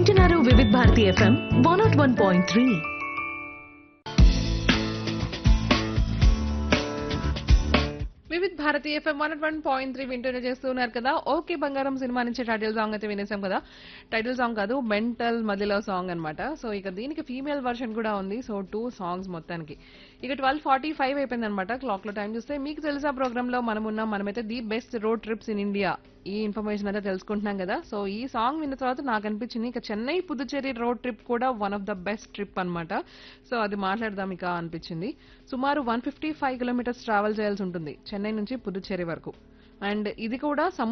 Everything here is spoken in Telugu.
వింటున్నారు Vividh Bharati FM one naught one point three Vividh Bharati FM one one point three వింటూనే చేస్తున్నారు కదా ఓకే బంగారం సినిమా నుంచి టైటిల్ సాంగ్ అయితే వినేసాం కదా టైటిల్ సాంగ్ కాదు మెంటల్ మదిలో సాంగ్ అన్నమాట సో ఇక దీనికి ఫీమేల్ వర్షన్ కూడా ఉంది సో టూ సాంగ్స్ మొత్తానికి ఇక ట్వెల్వ్ ఫార్టీ ఫైవ్ అయిపోయింది అనమాట క్లాక్ లో టైం చూస్తే మీకు తెలుసా ప్రోగ్రామ్ లో మనం ఉన్నాం మనమైతే the best road trips in India ఈ ఇన్ఫర్మేషన్ అయితే తెలుసుకుంటున్నాం కదా సో ఈ సాంగ్ విన్న తర్వాత నాకు అనిపించింది ఇక చెన్నై పుదుచ్చేరి రోడ్ ట్రిప్ కూడా one of the best trip అన్నమాట సో అది మాట్లాడదాం ఇక అనిపించింది సుమారు one fifty five kilometres travel చేయాల్సి ఉంటుంది చెన్నై నుంచి పుదుచ్చేరి వరకు అండ్ ఇది కూడా